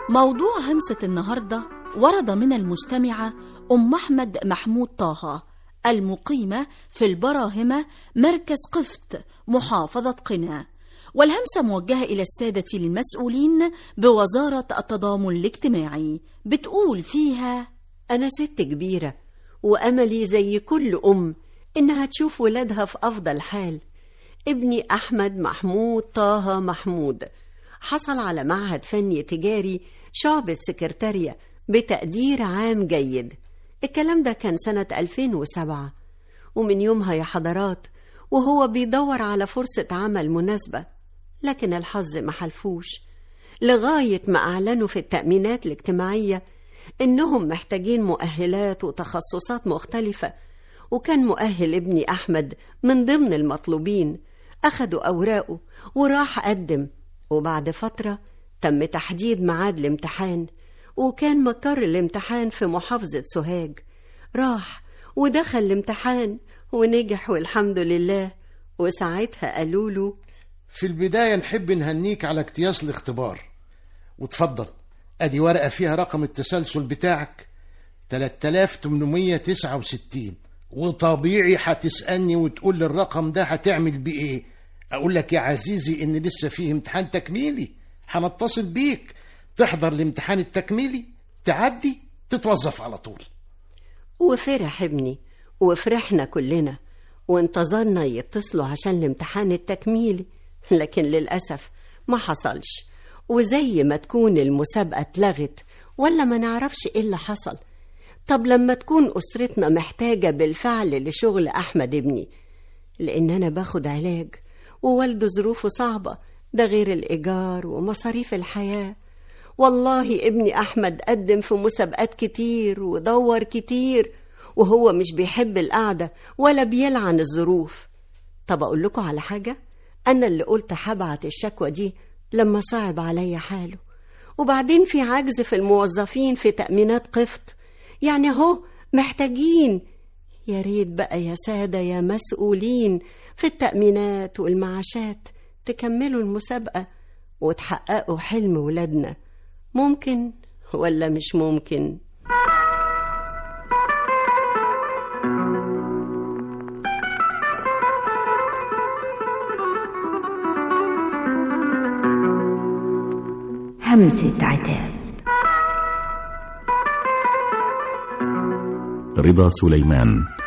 موضوع همسة النهاردة ورد من المستمعة أم أحمد محمود طه المقيمة في البراهمة مركز قفط محافظة قنا والهمسة موجهة إلى السادة المسؤولين بوزارة التضامن الاجتماعي بتقول فيها أنا ست كبيرة وأملي زي كل أم إنها تشوف ولادها في أفضل حال ابني أحمد محمود طه محمود حصل على معهد فني تجاري شعبة سكرتارية بتقدير عام جيد الكلام ده كان سنة 2007 ومن يومها يا حضرات وهو بيدور على فرصة عمل مناسبة لكن الحظ ما حلفوش لغاية ما أعلنوا في التأمينات الاجتماعية إنهم محتاجين مؤهلات وتخصصات مختلفة وكان مؤهل ابني أحمد من ضمن المطلوبين أخدوا أوراقه وراح قدم وبعد فترة تم تحديد ميعاد الامتحان وكان مقر الامتحان في محافظة سوهاج راح ودخل الامتحان ونجح والحمد لله وساعتها قالوا له في البداية نحب نهنيك على اجتياز الاختبار وتفضل ادي ورقة فيها رقم التسلسل بتاعك 3869 وطبيعي هتسألني وتقول لي الرقم ده هتعمل بيه ايه اقول لك يا عزيزي ان لسه فيه امتحان تكميلي هنتصل بيك تحضر الامتحان التكميلي تعدي تتوظف على طول وفرح ابني وفرحنا كلنا وانتظرنا يتصلوا عشان الامتحان التكميلي لكن للأسف ما حصلش وزي ما تكون المسابقة اتلغت ولا ما نعرفش ايه اللي حصل طب لما تكون أسرتنا محتاجة بالفعل لشغل أحمد ابني لأن أنا باخد علاج ووالده ظروفه صعبة ده غير الإيجار ومصاريف الحياة والله ابني أحمد قدم في مسابقات كتير ودور كتير وهو مش بيحب القعدة ولا بيلعن الظروف طب أقول لكم على حاجة أنا اللي قلت هبعت الشكوى دي لما صعب عليا حاله وبعدين في عجز في الموظفين في تأمينات قفط يعني اهو محتاجين يا ريت بقى يا سادة يا مسؤولين في التأمينات والمعاشات تكملوا المسابقة وتحققوا حلم ولادنا ممكن ولا مش ممكن همسة عتاب رضا سليمان